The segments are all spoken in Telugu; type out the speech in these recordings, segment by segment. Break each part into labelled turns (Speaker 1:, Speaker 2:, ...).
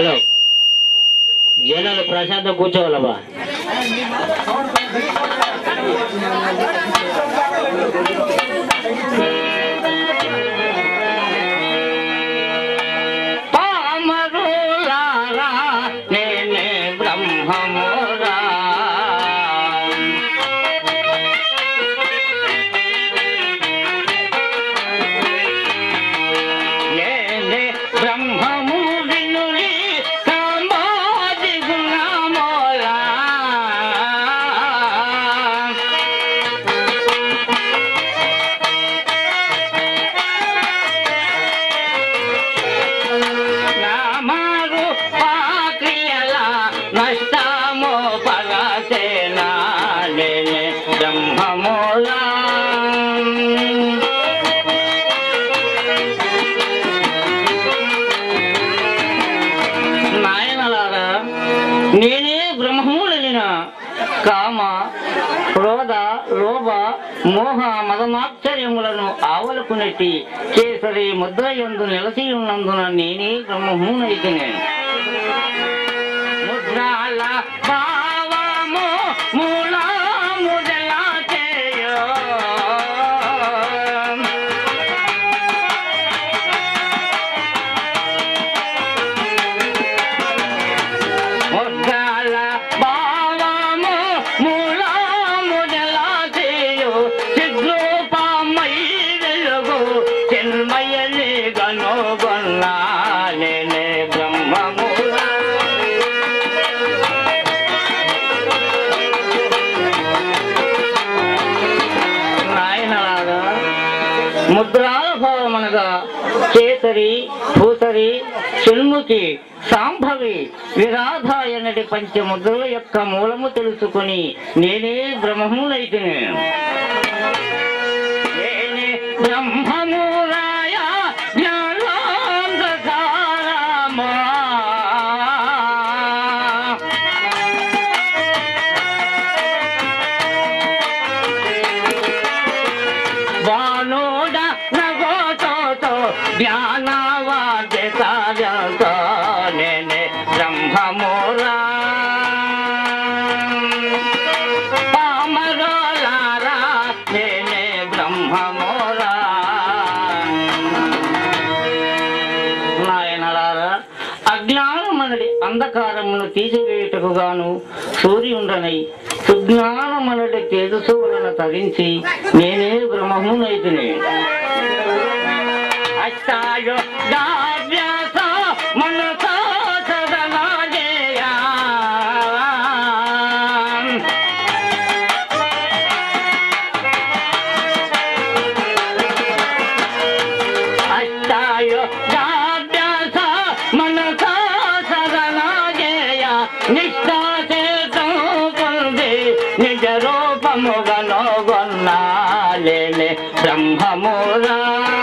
Speaker 1: హలో జనాలు ప్రశాంతం కూర్చోవాలమ్మా పామరులారా నేనే బ్రహ్మమురా నేనే బ్రహ్మము వినులి కామాది గుణములా నామారు పాక్రియల నష్టము పరసేనా నేనే బ్రహ్మములా నాయనలారా నేనే బ్రహ్మములనిన కామ క్రోధ లోభ మోహ మదమాశ్చర్యములను ఆవలకు నెట్టి కేసరి ముద్ర యందు నిలసి ఉన్నందున నేనే బ్రహ్మమునైతే ముద్రాల భావము మూలముదలా చేయో ముద్రాల భావము మూలముదలా చేయో చిద్రూపమై వెలుగు చిన్మయని గనుగొన్నా నేనే బ్రహ్మములా నాయనలాగా ముద్రాల భావం అనగా కేసరి భూసరి షణ్ముఖి సాంభవి విరాధ ఎన్నటి పంచముద్రల యొక్క మూలము తెలుసుకొని నేనే బ్రహ్మమునైతే నేనే బ్రహ్మమురాయ జ్ఞానాంధకారమా వానోడ నగోతో జ్ఞానవాద్య కార్యంతో నేనే బ్రహ్మమూరా పామరోలారా నేనే బ్రహ్మమూరా నాయనలారా అజ్ఞానమనడి అంధకారమును తీసివేయుటకు గాను సూర్యుండనై సుజ్ఞానమనడి తేజస్సు వలన తరించి నేనే బ్రహ్మమునైతిని అష్టాయో దావ్యాస మనసా సదనాజేయా అష్టాయో దాభ్యాస మనసా సదనాజేయ నిష్ఠాచేతం పొంది నిజ రూపముగనో గొన్నాలేనే బ్రహ్మమురా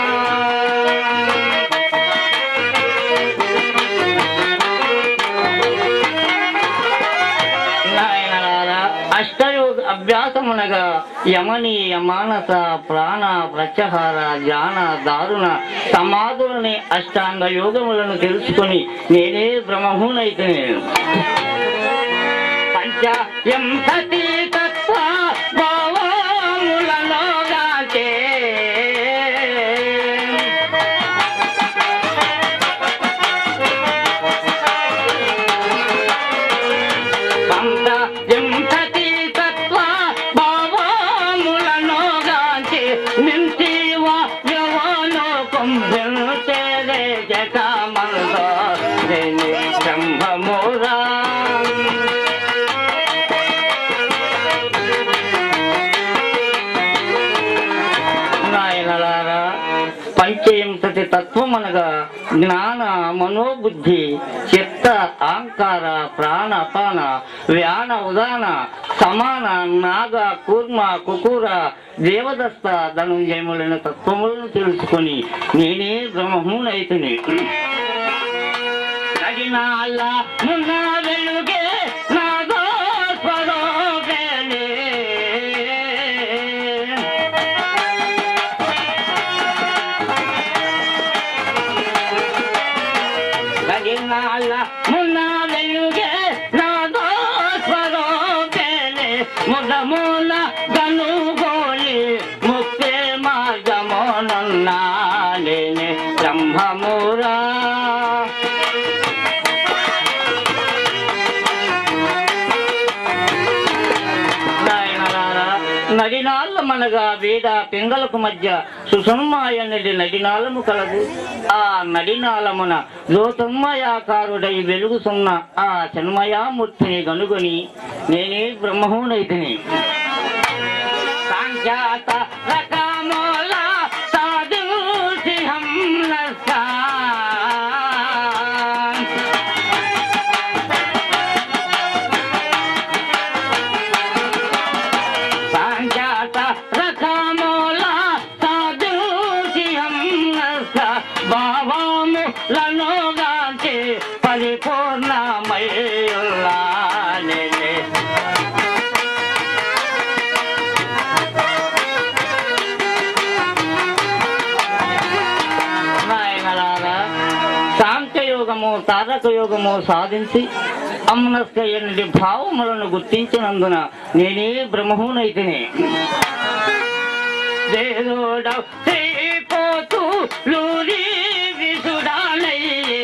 Speaker 1: నాయనలారా అష్టయోగ అభ్యాసమునగా యమనీయ మానస ప్రాణ ప్రత్యహార ధ్యాన దారుణ సమాధులని అష్టాంగ యోగములను తెలుసుకొని నేనే బ్రహ్మమునైతే పంచయం సతీ తత్వ భావములలో గాచే పంత ఎంతటి తత్వ భావములను గాంచి నింతివ యవనో కుంభించేదే జగమందో నేనే బ్రహ్మమురా నాయనలారా పంచయంతటి తత్వం అనగా జ్ఞాన మనోబుద్ధి చిత్త ఆంకార ప్రాణ అపాన వ్యాన ఉదాన సమాన నాగ కూర్మ కుకూర దేవదత్త ధనుంజయములైన తత్వములను తెలుసుకొని నేనే బ్రహ్మమునైతిని నగినాల మున్న వెలుగే నాగో స్వరూపేనే దినాల మున్న వెలుగే నాదో స్వరూపేనే ముదముల గనుగోలి ముక్తి మార్గమునన్నాలేనే బ్రహ్మమురా నాయనలారా, నడినాళ్ళ మనగా వేద పింగళకు మధ్య సుసన్మాయనది నడినాళము కలదు ఆ నడినాళమున జ్యోతన్మయాకారుడై వెలుగుతున్న ఆ చన్మయామూర్తిని గనుగొని నేనే బ్రహ్మమునైతిని సాంఖ్యాత రకముల సాధుసి హంలసా సాంఖ్యాత రకముల సాధుసి హంలస భావములను గాంచి పరిపూర్ణమయ్యుల్లానే నాయనలారా శాంతయోగము తారక యోగము సాధించి అమ్మనస్కయ్యని భావములను గుర్తించినందున నేనే బ్రహ్మమునైతిని దేదోడ శ్రీపోతు లూరి విసుడాలై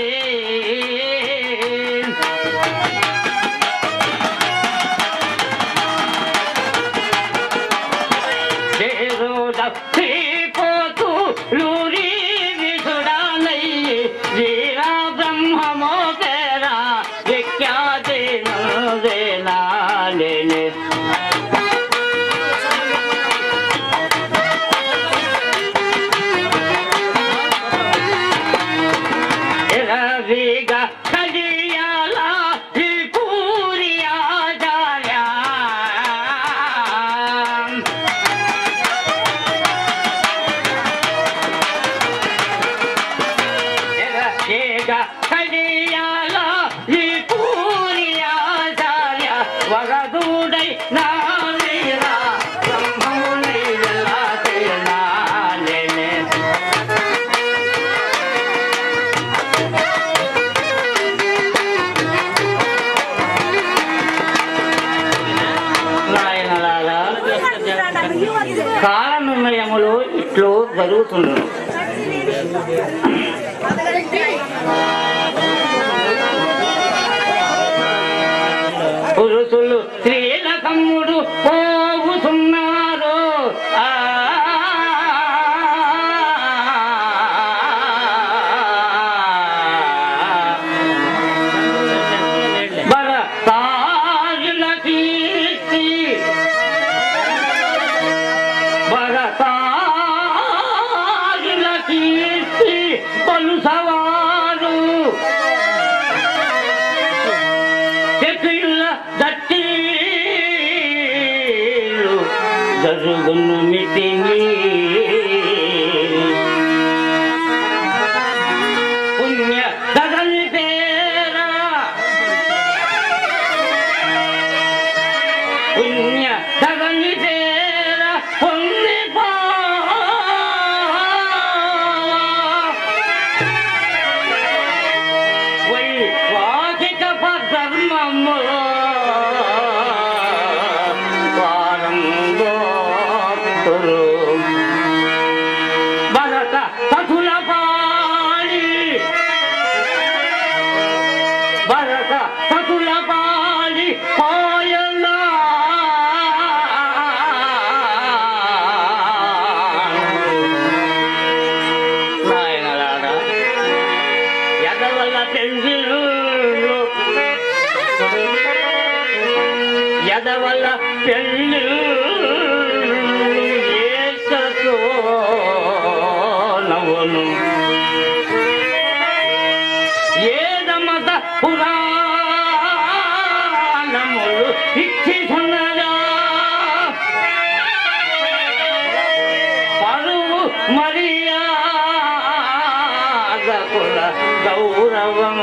Speaker 1: దేదోడ శ్రీపోతు లూరి విసుడాలై వీరా బ్రహ్మమో పేరా విఖ్యాతి నందేనాలే ఎరవిగా కడియాల ఈ పూరి ఆచార్య ఎరవిగా కడియాల ఈ పూరి ఆచార్య వగదూడై నా వీరా బ్రహ్మమునై వెళ్ళానే నాయనలారా కాల నిర్ణయములు ఇట్లు జరుగుతున్నాయి పురుషులు స్త్రీల కమ్ముడు పోవుతున్నారు ఆ బల తాజుల కీర్తి భరతాజుల కీర్తి పలు సవారు చెక్కిళ్ళ దట్టీలు జరుగును మితిని పుణ్య దగని పేరా పుణ్య దగని పేరా పొంది వై వాకిక ధర్మము వారంగోతురు భరత సతుల పాడి భరత సతుల పాడి పాయలా నాయనలారా ఎదవల్ల పెంజిలు ఎదవల్ల పెళ్ళి ఏసతో నవ్వును ఏదమత పురాణములు ఇచ్చి సన్నగా పరువు మర్యాదకుల గౌరవం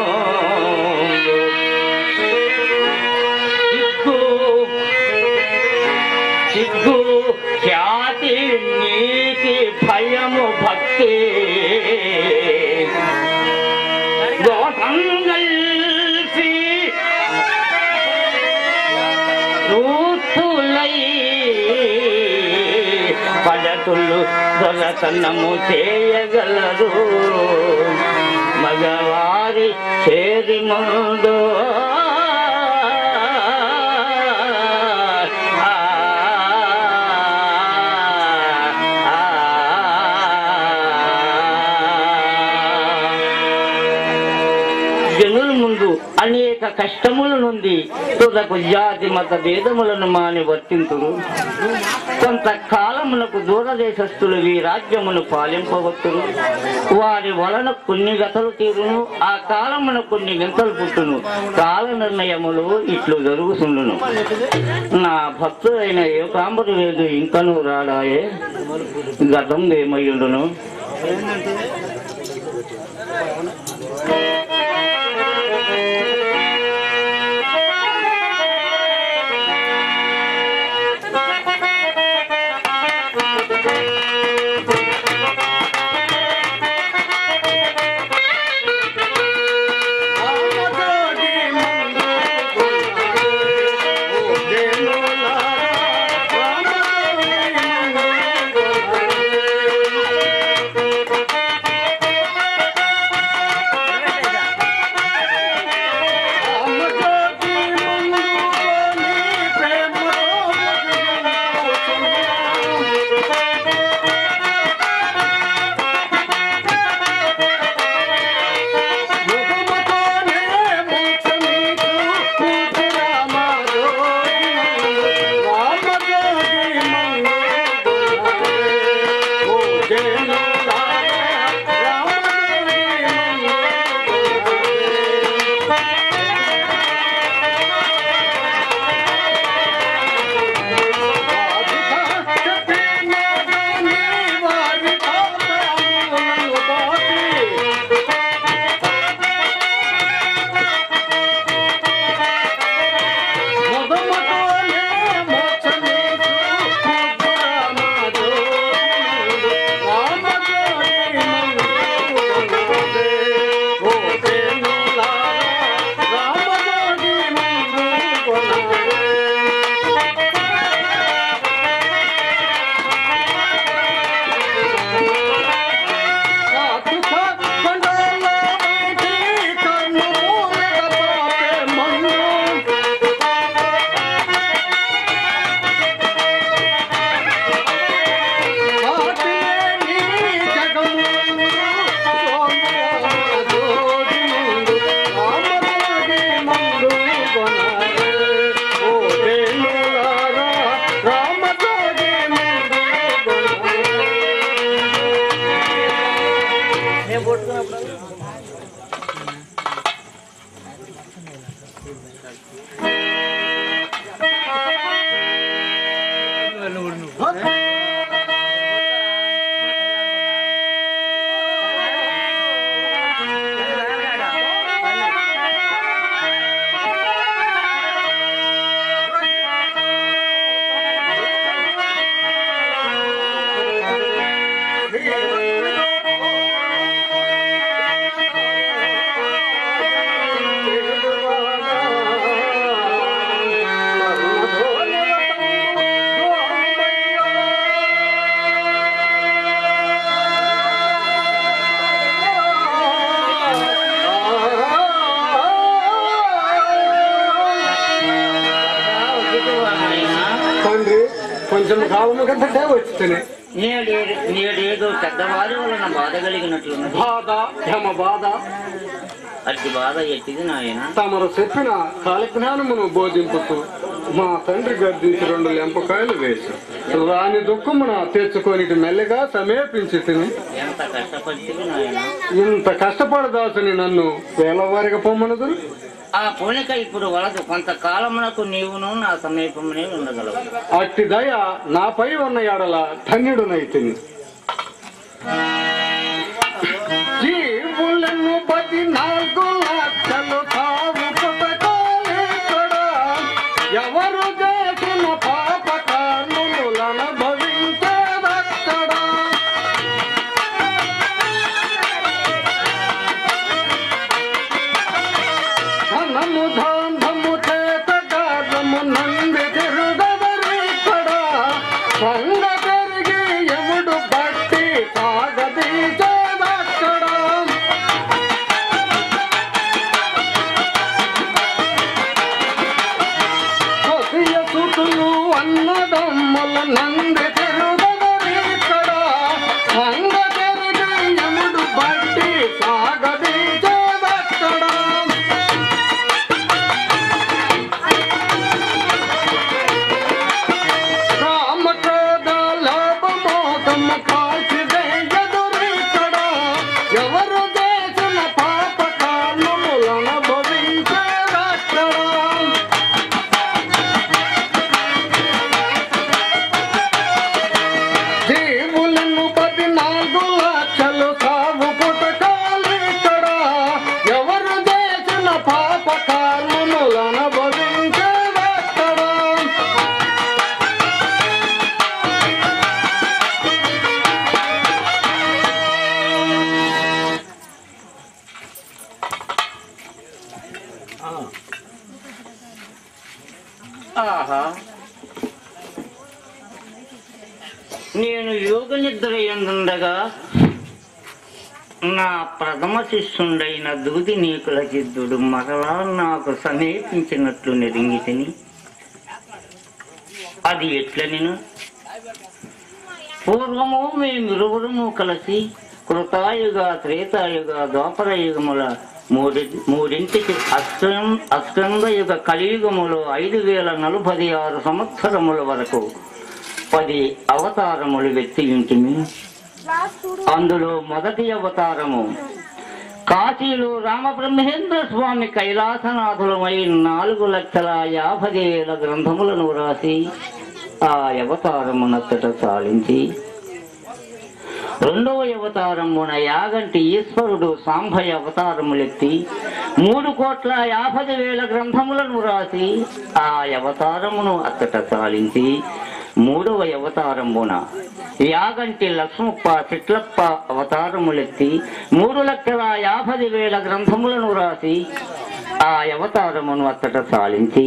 Speaker 1: సిగ్గు సిగ్గు ఖ్యాతి నీతి భయము భక్తి గోతం దొరకనము చేయగలరు మగవారి చేరి ముందు ఆ, జనుల ముందు అనేక కష్టముల నుండి తుదకు జాతి మత భేదములను మాని వర్తింతురు కొంతకాలమునకు దూరదేశస్థులు ఈ రాజ్యమును పాలింపవచ్చును వారి వలన కొన్ని గతలు తీరును ఆ కాలమున కొన్ని వింతలు పుట్టును కాల నిర్ణయములు ఇట్లు జరుగుతుండును నా భక్తుడైన ఏకాంబరు వేదు ఇంకను రాడాయే గతం ఏమయ్యుండును
Speaker 2: తండ్రి కొంచెం కావము కంటే వచ్చితేనే
Speaker 1: నేడు నేడేదో పెద్దవారి వలన బాధ కలిగినట్లున్నది
Speaker 2: బాధ యమ బాధ
Speaker 1: అట్టి బాధ ఎట్టిది నాయన
Speaker 2: తమరు చెప్పిన కాలజ్ఞానమును బోధింపుతూ మా తండ్రి గర్దించి రెండు లెంపకాయలు వేసి రాని దుఃఖమున తెచ్చుకొని మెల్లగా సమీపించి తిని
Speaker 1: ఎంత కష్టపడితివి నాయన
Speaker 2: ఇంత కష్టపడదాసని నన్ను వేలవారిగా పొమ్మనదు
Speaker 1: ఆ పూనిక ఇప్పుడు వలదు కొంతకాలమునకు నీవును నా సమీపమునే ఉండగలవు
Speaker 2: అట్టి దయ నాపై ఉన్న ఎడల ధన్యుడునైతిని జీవులను పద్నాలుగు లక్షలు తావు పుటకాలేక్కడ ఎవరు చేసిన పాప కర్ములను భవించేదక్కడ ధనము ధాన్యము చేత గారము నంది తిరుగవరిక్కడ సంగ పెరిగి ఎముడు బట్టి ఎవరు చేసిన పాప కర్మములను భవించేదక్కడ జీవులను పద్నాలుగు లక్షలు సాగు పుటకాలిక్కడ ఎవరు చేసిన పాప కర్మములను భవించేదక్కడ
Speaker 1: ఆహా నేను యోగ నిద్ర ఎందుండగా నా ప్రథమ శిష్యుడైన దూది నీకుల చిద్దుడు మరలా నాకు సమీపించినట్లు నెరింగి తిని అది ఎట్ల నేను పూర్వము మేమిరువురము కలిసి కృతాయుగ త్రేతాయుగ ద్వాపర యుగముల మూడి మూడింటికి అష్టం అష్టంగ యుగ కలియుగములో ఐదు వేల నలభై ఆరు సంవత్సరముల వరకు పది అవతారములు వ్యక్తింటిమి అందులో మొదటి అవతారము కాశీలో రామబ్రహ్మేంద్ర స్వామి కైలాసనాథులమై నాలుగు లక్షల యాభై వేల గ్రంథములను రాసి ఆ అవతారమునచ్చట సాలించి రెండవ అవతారమున యాగంటి ఈశ్వరుడు సాంభయ అవతారములెత్తి మూడు కోట్ల యాభై వేల గ్రంథములను రాసి ఆ అవతారమును అచ్చట సాలించి మూడవ అవతారమున యాగంటి లక్ష్మప్ప చిట్లప్ప అవతారములెత్తి మూడు లక్షల యాభై వేల గ్రంథములను రాసి ఆ అవతారమును అచ్చట సాలించి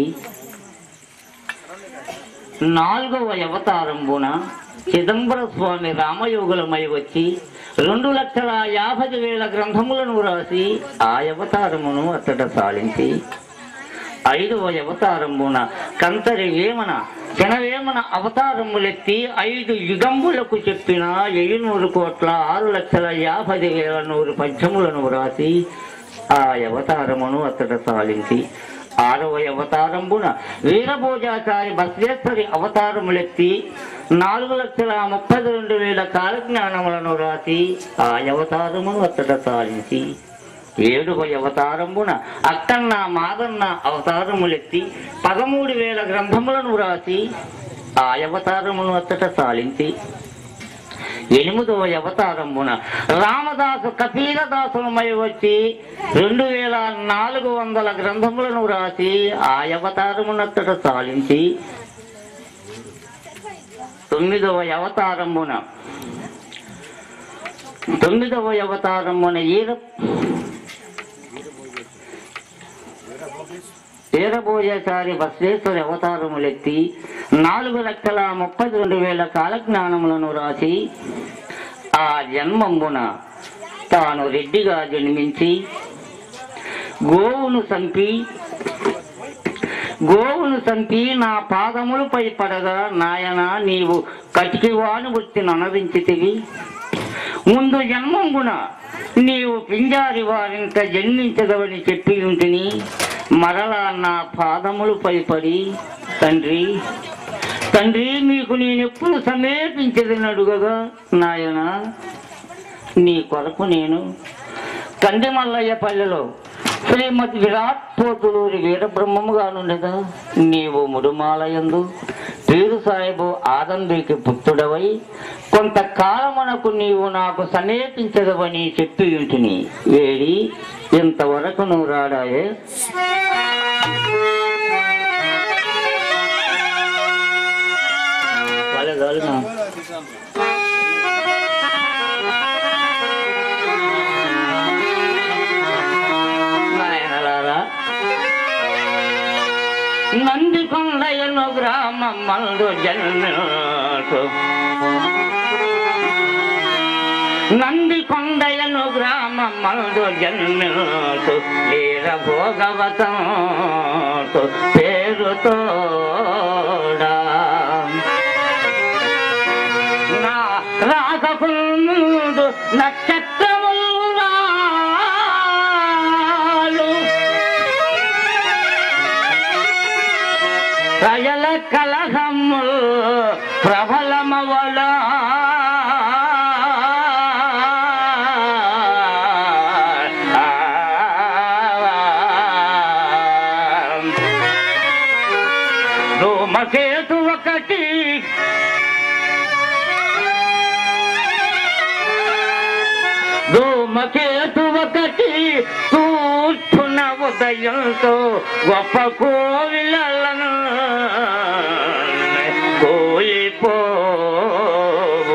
Speaker 1: నాలుగవ అవతారంబున చిదంబర స్వామి రామయోగులమై వచ్చి రెండు లక్షల యాభై వేల గ్రంథములను రాసి ఆ అవతారమును అతడ సాలించి ఐదవ అవతారమున కంతరి వేమన జనవేమన అవతారములెత్తి ఐదు యుగంబులకు చెప్పిన ఎయినూరు కోట్ల ఆరు లక్షల యాభై వేల నూరు పద్యములను రాసి ఆ అవతారమును అతడ సాలించి ఆరవ అవతారంబున వీరభోజాచారి బసవేశ్వరి అవతారములెత్తి నాలుగు లక్షల ముప్పై రెండు వేల కాలజ్ఞానములను రాసి ఆ అవతారమును అతడ సాలించి ఏడవ అవతారంబున అక్కన్న మాదన్న అవతారములెత్తి పదమూడు వేల గ్రంథములను రాసి ఆ అవతారమును అచ్చట సాలించి ఎనిమిదవ అవతారమున రామదాసు కపీలదాసులమై వచ్చి రెండు వేల నాలుగు వందల గ్రంథములను రాసి ఆ అవతారమునచ్చట సాలించి తొమ్మిదవ అవతారమున తొమ్మిదవ అవతారమున ఈర వీరభోజాచారి బసవేశ్వరి అవతారములెత్తి నాలుగు లక్షల ముప్పై రెండు వేల కాలజ్ఞానములను రాసి ఆ జన్మంబున తాను రెడ్డిగా జన్మించి గోవును చంపి గోవును చంపి నా పాదములపై పడగా నాయన నీవు కటికివాను వచ్చి ననరించితివి ముందు జన్మంగున నీవు పింజారి వారింత జన్మించదవని చెప్పి ఉంటిని మరలా నా పాదములపై పడి తండ్రి తండ్రి మీకు నేనెప్పుడు సమేపించదని అడుగగా నాయన నీ కొరకు నేను కందిమల్లయ్య పల్లెలో శ్రీమతి విరాట్ పోతులూరి వీరబ్రహ్మముగా నుండగా నీవు ముడుమాలయందు పీరు సాహెబు ఆదంబికి పుత్రుడవై కొంతకాలమునకు నీవు నాకు సమీపించదవని చెప్పి ఉంటిని వేడి ఇంతవరకు నువ్వు రాడాయే వాళ్ళే చాలుగా. నాయనలారా నందికొండయను గ్రామం మందు జన్మకు నందికొండయను గ్రామం మందు జన్మకు వీర భోగవతం పేరుతోడా నా రాకకుందు నక్షత్రములు ప్రజల కలహము ప్రబలమవల ఒకటి తూర్పున ఉదయంతో గొప్ప కోవిలను కోయిపోవు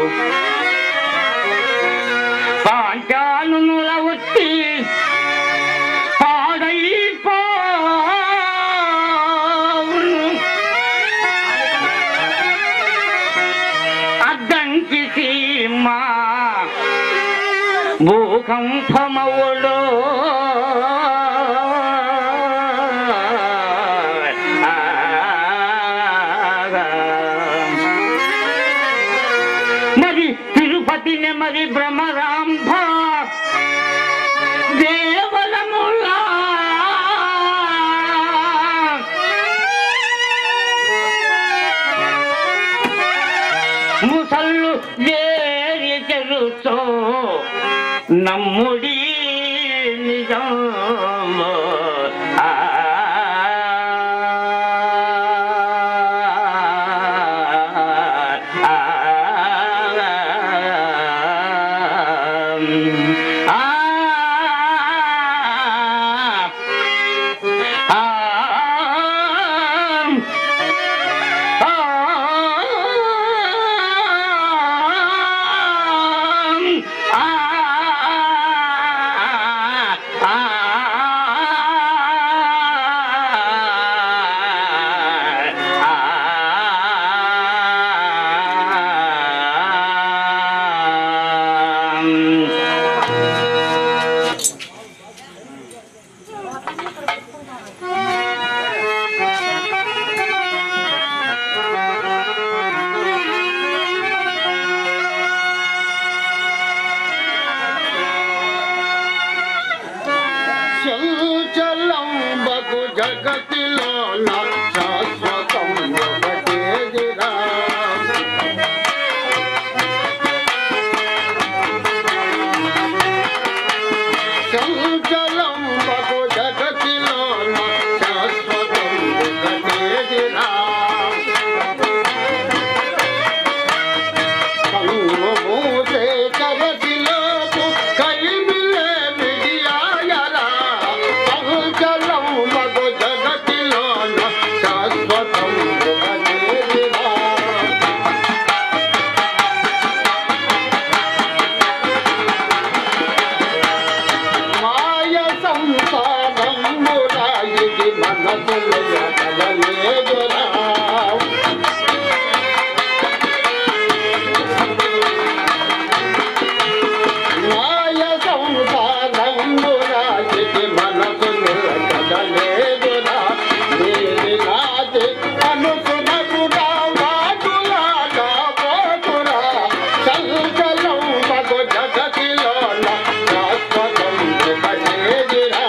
Speaker 1: పాంచానుల ఉత్తి పాడైపోవును అద్దంకి సీమా భూకంపమవులో మరి తిరుపతిని మరి భ్రమరాంభ దేవలములా ముసళ్ళు వేరి చెరుతో నమ్ముడి నిజం ఆ
Speaker 3: చంచలం బగు జగతిలో నా శాశ్వతం ఒకటేదిరా చంచలం బగు జగతిలో నా శాశ్వతం ఒకటేదిరా కన్నుమూసే కరసిలోపు కలిమిలే మిడియాయరా సంచలం మగు జగతిలోన శాశ్వతం ఒకటేదిరా మాయ సంసారమురా ఇది మనసులో కలలేదురా మాయ సంసారమురా ఇది మనసులో కదలేదురా నీది నాది అనుకునకుడా వాటులాగా పోతురా సంకలం మగ జగతిలోన శాశ్వతం ఒకటేదిరా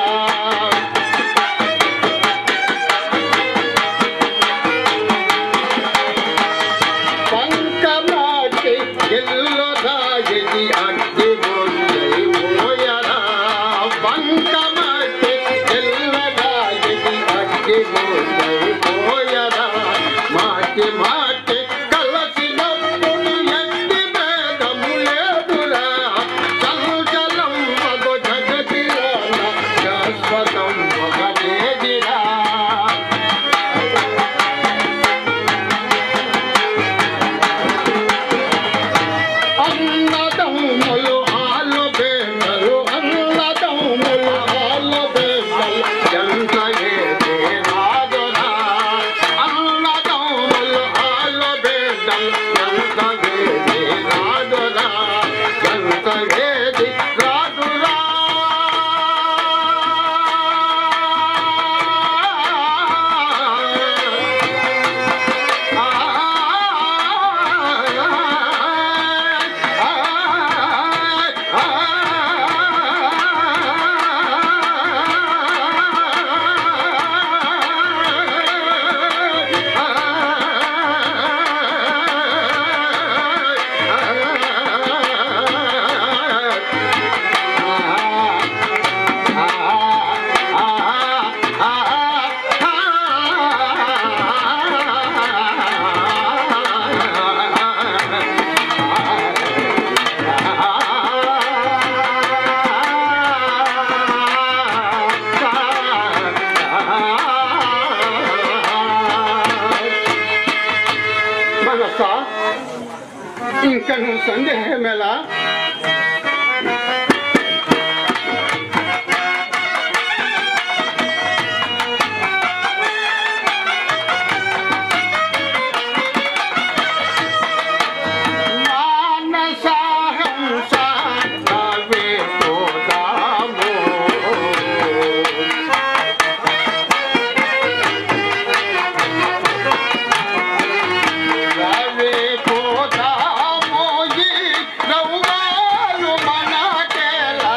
Speaker 3: పంకమాటి ఎల్లుదాయి అగ్గి మోయై మోయరా పంకమాటి ఎల్లుదాయి అగ్గి మోయై మోయరా మాటి మాటి కలసినప్పుడు ఎట్టి భేదము లేదురా చంచలం మగ జగతిలోన శాశ్వతం ఒకటేదిరా అన్నదమ్ములు ఆలు బేనరు అన్నదమ్ములు ఆలు బే ఇంకను సందేహమేలా మానసహంస నవే పోదాము రవే పోదాము ఈ రవ్వాలు మనకెలా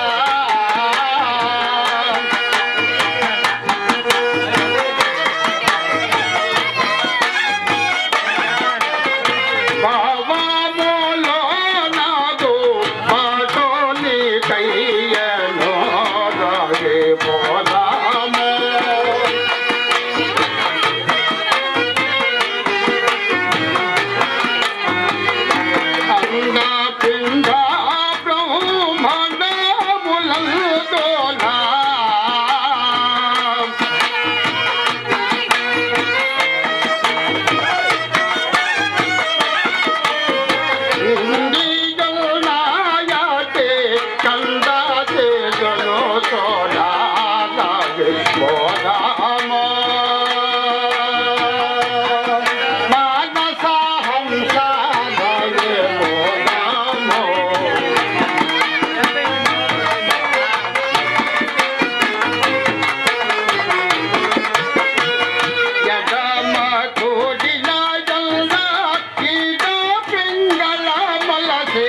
Speaker 3: భావములో నాదు మాటోని కయ్యను రాగే పోదాము అంద పిండ బ్రహ్మణములందోనా నాయతే కందాతే గలో సోడా లాగే పోదామ మానస హంస లాగే పోదామ యగమ కోడిల జల్ల కీడ పింగళ మలసే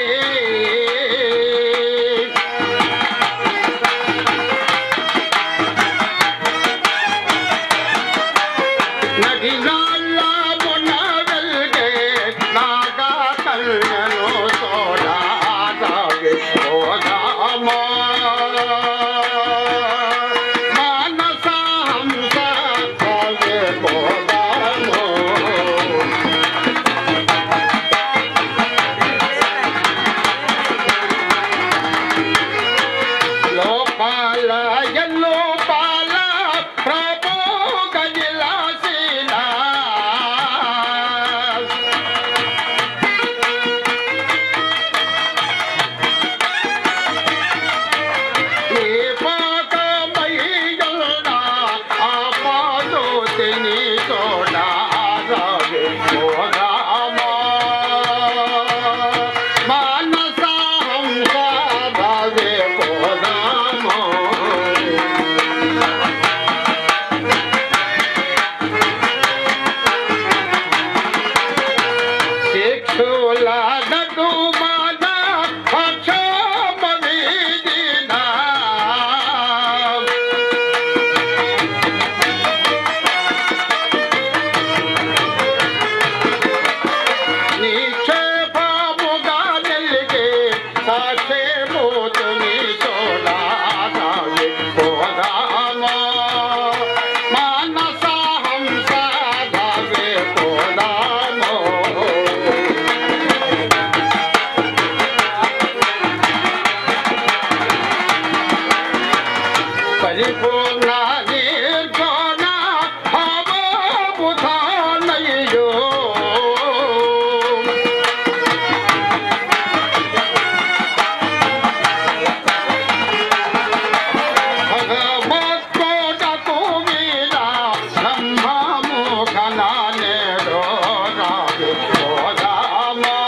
Speaker 3: నగినాల మొన్న వెల్గే నాగా కల్యను సోడా సాగే పోదామా మానస హంస సాగే పోదామో లోపాల ఎల్లోపాల ప్రభు గజిలాసిన ఏ పాకమయ్యల్న ఆపాదో తిని సోడా రాగే పోదామా మానస హంస రాగే పోదామో శిక్షుల నటు మాన పక్షమీదినా నిక్షేపముగా నెల్లిగే సాక్షే మోతుని సోడాగే పోదామా మానస హంస దాగే పోదామో పరిపూర్ణ నిర్గుణ అవబుధానయ్యో భగవత్కోటకు వీర బ్రహ్మము ఘనానే రాగే పోదామా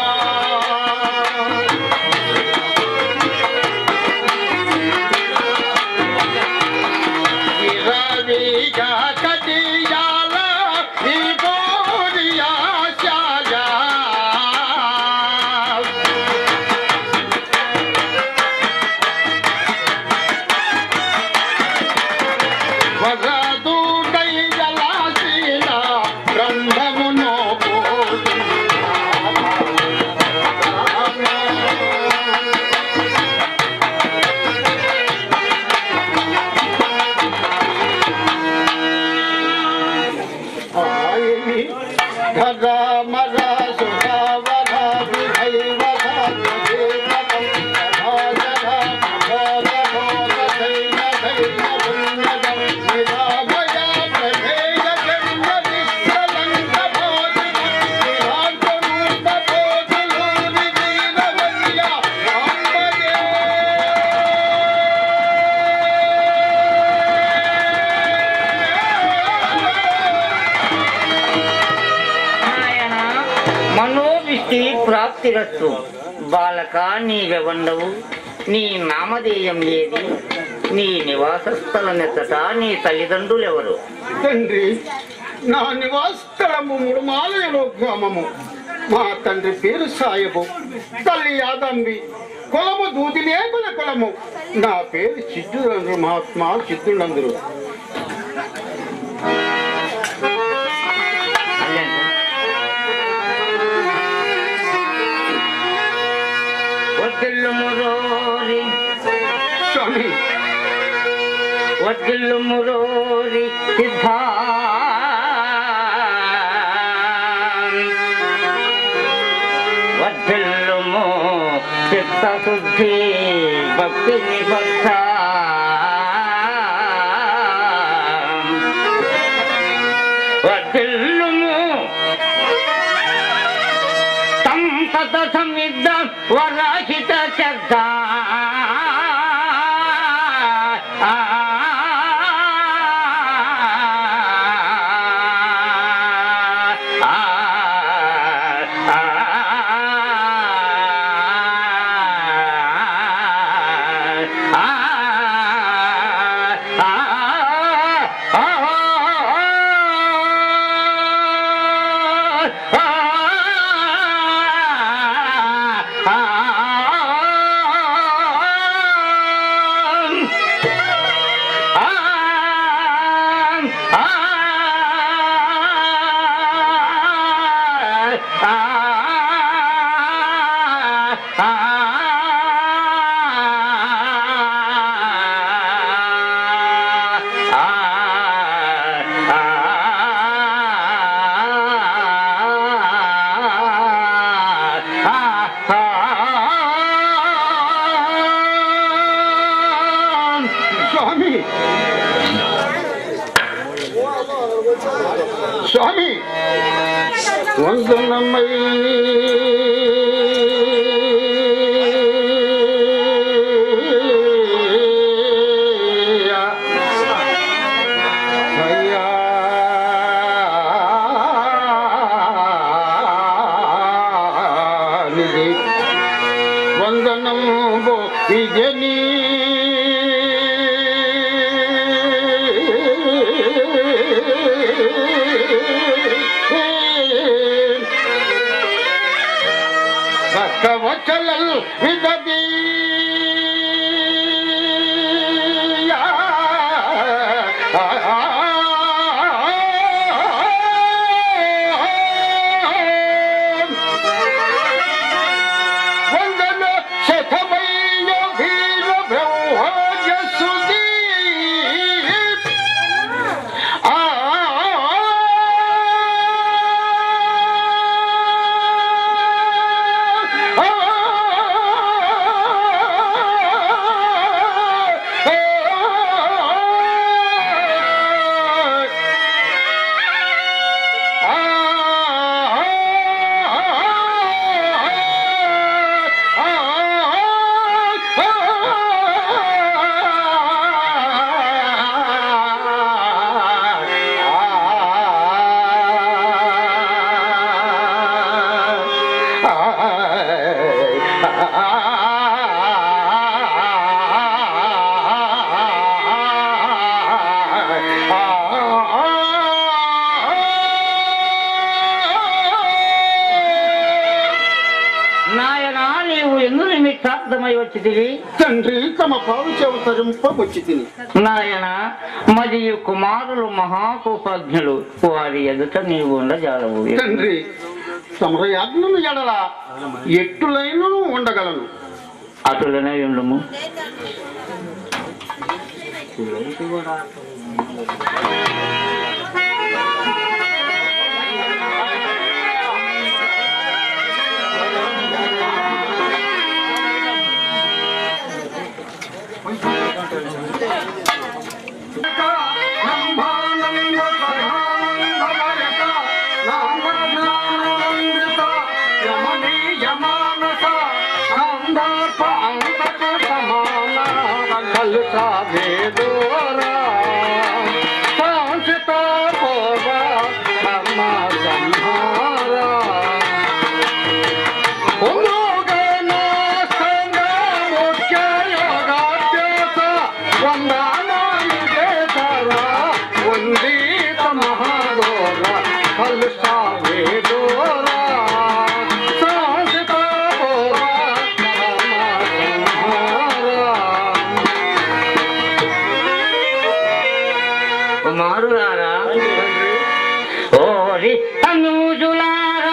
Speaker 1: ప్రాప్తిరస్తు బాలక నీవెవండవు నీ నామధేయం ఏది నీ నివాస స్థలమెత్తట నీ తల్లిదండ్రులెవరు
Speaker 3: తండ్రి నా నివాస స్థలము ముడుమాలయలో గ్రామము మా తండ్రి పేరు సాయబు తల్లి యాదంబి కులము దూదిలేకుల కులము నా పేరు సిద్ధులందరు మహాత్మా సిద్ధులందరూ
Speaker 1: వడ్డిల్లు మురోరి
Speaker 3: స్వామి
Speaker 1: వడ్డిల్లు మురోరి సిద్ధా వడ్డిల్లుము చిత్తశుద్ధి భక్తి నిబద్ధ వడ్డిల్లుము సంతత సమిద్ధ వరాహిత శ్రద్ధ
Speaker 3: స్వామి స్వామి వందనమై అయ్యా నిధి వందనం విజనీ భక్తవచలల్ విదీ వందన శతమయ్య వీర బ్రహ్మజ సుదీ ఆ
Speaker 1: నాయనా నీవు ఎందు నిమిత్తార్థమై వచ్చితివి
Speaker 3: తండ్రి తమ పాలు చెవతరింపబొచ్చి తిని
Speaker 1: నాయన మరియు కుమారులు మహాకోపజ్ఞులు వారి ఎదుట నీవు ఉండజాలవు
Speaker 3: తండ్రి సమరయాజ్ఞను ఎడల ఎట్టులైనను ఉండగలను
Speaker 1: అటులనే ఉండుము
Speaker 2: సంహారా
Speaker 1: కుమారులారా ఓరి తనూజులారా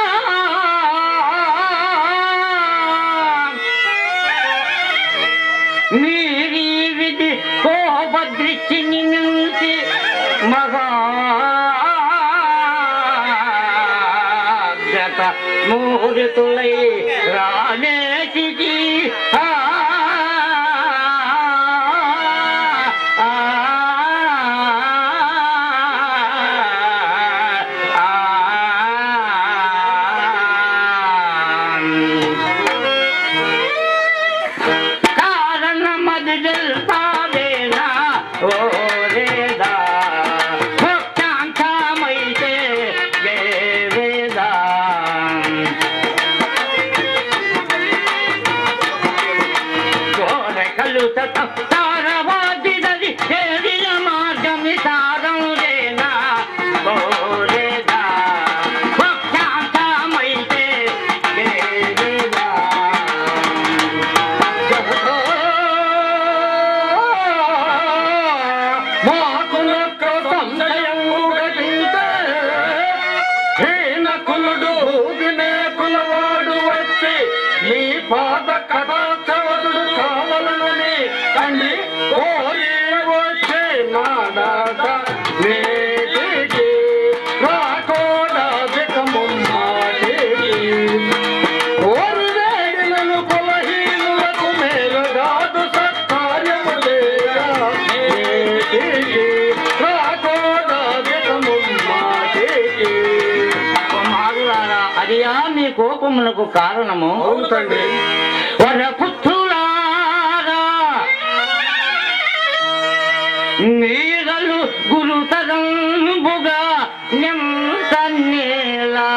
Speaker 1: మీరీ విధి కోపదృష్టిని మించి మహాగత మూరితులై రానేటికి ఆ ఆ కారణమదిల్పావేనా ఓరేదా భక్తాంతమైతే వేదా కోరకలు తారవాదిదది చేరిన మార్గమి సాగముదేనా ఓరేదా భక్తాంతమైతే వేదా
Speaker 2: మాకునొక్క సంశయము గతించే హీనకులుడు భూమినే కులవాడు వచ్చి నీ పాద కటాక్షవదుడు కావలనని తండ్రి కోరి వచ్చే నాడాట నేటికి రాకోడాధికము మాటికి కోరువేడిలను కులహీనులకు మేలుగాదు సత్కార్యములేగా నేటికి రాకోడాధికము మాటికి
Speaker 1: కుమారులారా అదియా మీ కోపములకు కారణము
Speaker 2: అవును తండ్రి
Speaker 1: వరపుత్రులారా మీరలు గురుతరంబుగా నింతన్నేలా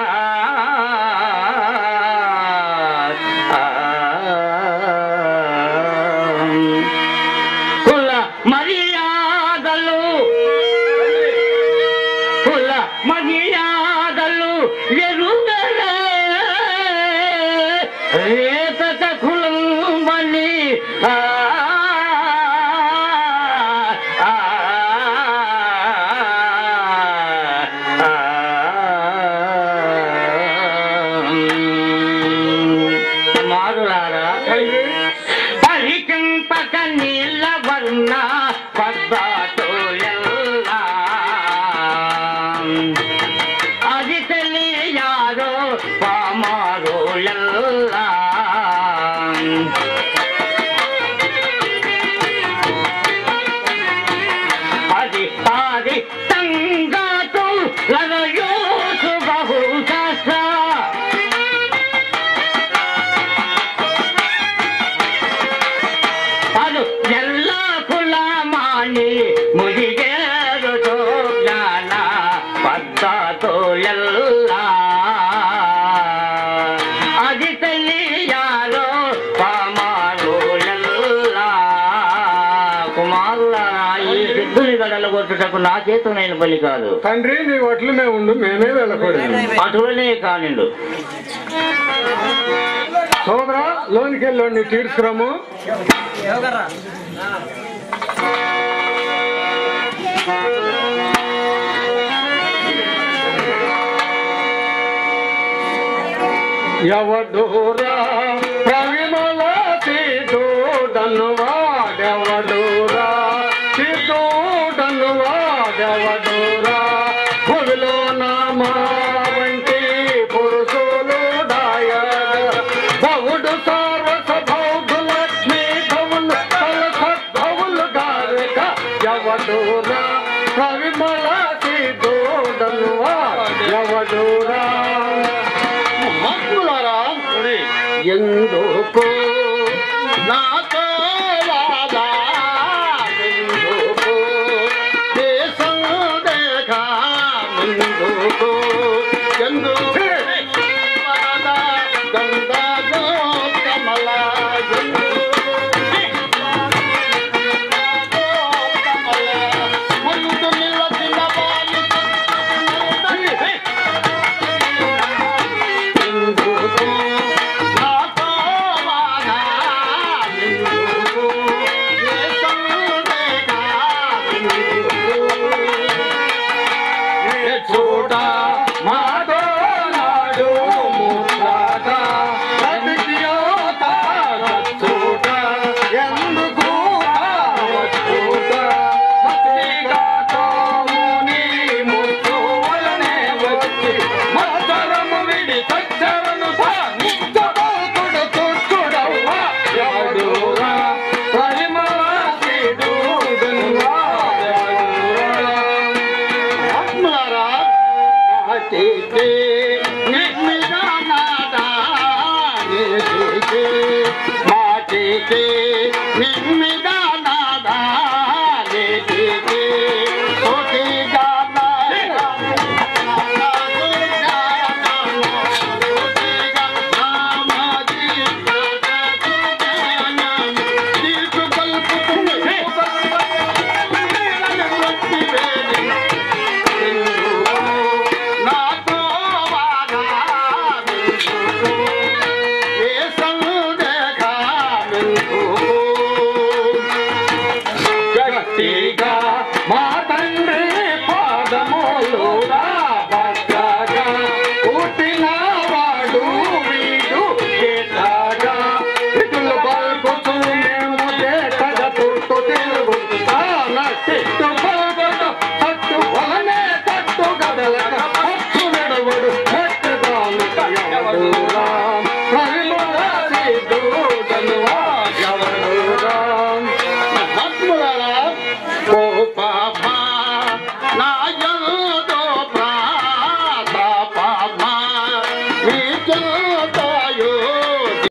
Speaker 1: కుల మర్యాదలు కుల మర్యాదలు ఎరుగలే రేతక కులం బలి ఆ, ఆ, ఆ, కుమారులారా పరికంపక నీళ్ళ వర్ణ పద్దాటోయల్లా అది తెలియారో పామారోయల్లా అది పాది సంగాతో లనయోసు బహు పలు ఎల్ల కులమాని ముదిగేరు జ్ఞాన పద్ధతో ఎల్లా అది తెలియాలో పామారు ఎల్లా కుమారుల ఈ సిద్ధుని గడలు కొట్టుటకు నా చేతునైన బలి కాదు
Speaker 2: తండ్రి నీ ఒట్లు మేము ఉండు మేమే వెళ్ళకూడదు
Speaker 1: అటువలే కానిండు
Speaker 2: సోదరా లోనికి వెళ్ళండి తీర్చుకురాము ఎవడూరా ప్రవిమల సిద్ధూడను వాడెవడూరా సిద్ధూడను వాడెవడూరా భూమిలో నామా వంటి పురుషులు బహుడు సారస భౌడు లక్ష్మీ భవులు సద్భవులు గారక ఎవడూరా ప్రవిమల సిద్ధూడను వాడెవడూరా
Speaker 3: మహాత్ములారా ఎందుకు నాతో వాదా ఎందుకు దేశం దేఖ ఎందుకు ఎందుకు వాదా గంగాలో కమల ఎందుకు కమల ముందు నిలచిన వాళ్ళు ఎందుకు నాతో వాదా గట్టిగా మా తండ్రి పాదములురా భక్తగా పుట్టిన వాడు వీడు కేటగా ఇటులు పలుకుతూ మేము దేశగ చుట్టూ తిరుగుతా నట్టిట్టు